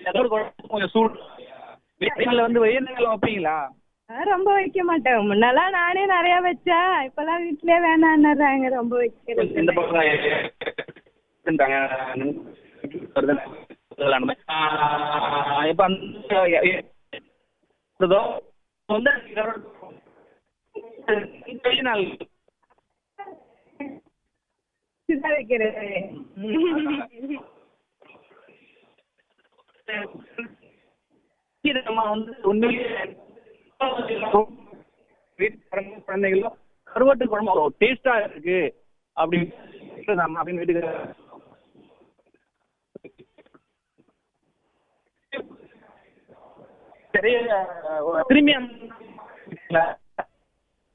ஏதாவது குழம்பு கொஞ்சம் சூடு வீட்டில் வந்து வெயில் நேரம் வைப்பீங்களா நான் ரொம்ப வைக்க மாட்டேன் முன்னெல்லாம் நானே நிறைய வச்சேன் இப்பெல்லாம் வீட்லயே வேணான்னுறாங்க ரொம்ப வைக்கிறது இந்த பக்கம் தான் இருந்தாங்க இப்போ அந்த இதோ வந்து வெயில் நாள் இதுதான் வைக்கிறது இது நம்ம வந்து உண்மையிலேயே வீட்டுக்காரங்க குழந்தைகளும் கருவாட்டு குழம்பு அவ்வளோ டேஸ்டா இருக்கு அப்படின்னு நம்ம அப்படின்னு வீட்டுக்கு சரி அஹ், திரும்பி அந்த-